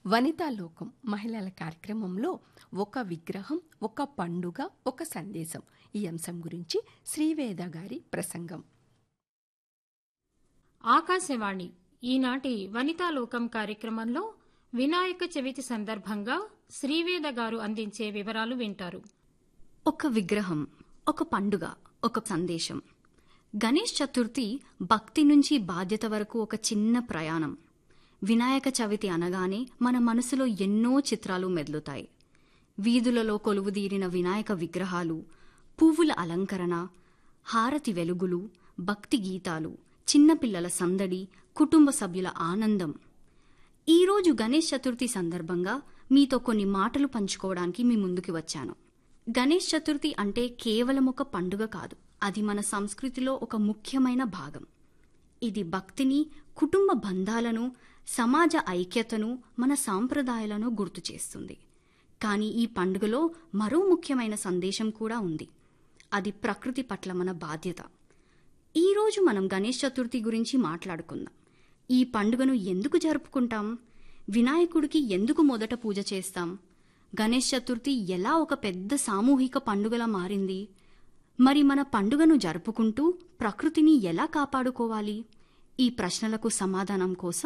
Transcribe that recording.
వనితా లోకం మహిళల కార్యక్రమంలో ఒక విగ్రహం ఒక పండుగ ఒక సందేశం ఈ అంశం గురించి శ్రీవేద గారి ప్రసంగం ఆకాశవాణి ఈనాటి వనితాలోకం కార్యక్రమంలో వినాయక చవితి సందర్భంగా శ్రీవేద గారు అందించే వివరాలు వింటారు ఒక విగ్రహం ఒక పండుగ ఒక సందేశం గణేష్ చతుర్థి భక్తి నుంచి బాధ్యత వరకు ఒక చిన్న ప్రయాణం వినాయక చవితి అనగానే మన మనసులో ఎన్నో చిత్రాలు మెదులుతాయి వీధులలో కొలువుదీరిన వినాయక విగ్రహాలు పువ్వుల అలంకరణ హారతి వెలుగులు భక్తి గీతాలు చిన్నపిల్లల సందడి కుటుంబ సభ్యుల ఆనందం ఈరోజు గణేష్ చతుర్థి సందర్భంగా మీతో కొన్ని మాటలు పంచుకోవడానికి మీ ముందుకు వచ్చాను గణేష్ చతుర్థి అంటే కేవలం ఒక పండుగ కాదు అది మన సంస్కృతిలో ఒక ముఖ్యమైన భాగం ఇది భక్తిని కుటుంబ బంధాలను సమాజ ఐక్యతను మన సాంప్రదాయాలను గుర్తు చేస్తుంది కానీ ఈ పండుగలో మరో ముఖ్యమైన సందేశం కూడా ఉంది అది ప్రకృతి పట్ల మన బాధ్యత ఈరోజు మనం గణేష్ చతుర్థి గురించి మాట్లాడుకుందాం ఈ పండుగను ఎందుకు జరుపుకుంటాం వినాయకుడికి ఎందుకు మొదట పూజ చేస్తాం గణేష్ చతుర్థి ఎలా ఒక పెద్ద సామూహిక పండుగలా మారింది మరి మన పండుగను జరుపుకుంటూ ప్రకృతిని ఎలా కాపాడుకోవాలి ఈ ప్రశ్నలకు సమాధానం కోసం